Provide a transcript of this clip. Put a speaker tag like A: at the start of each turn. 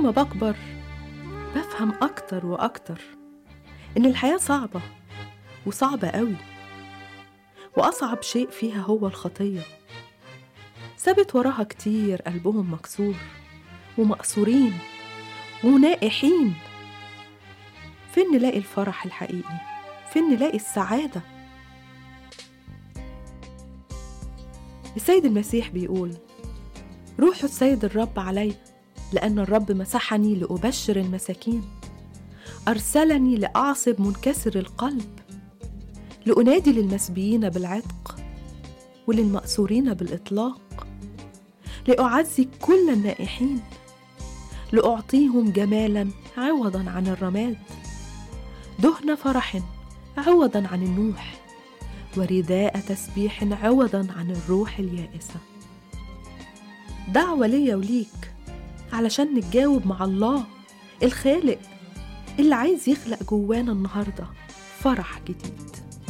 A: ما بكبر بفهم أكتر وأكتر إن الحياة صعبة وصعبة قوي وأصعب شيء فيها هو الخطية سابت وراها كتير قلبهم مكسور ومقصورين ونائحين فين نلاقي الفرح الحقيقي فين نلاقي السعادة السيد المسيح بيقول روح السيد الرب علي لأن الرب مسحني لأبشر المساكين أرسلني لأعصب منكسر القلب لأنادي للمسبيين بالعتق وللمأسورين بالإطلاق لأعزي كل النائحين لأعطيهم جمالا عوضا عن الرماد دهن فرح عوضا عن النوح ورداء تسبيح عوضا عن الروح اليائسة دعوة ليا وليك علشان نتجاوب مع الله الخالق اللي عايز يخلق جوانا النهاردة فرح جديد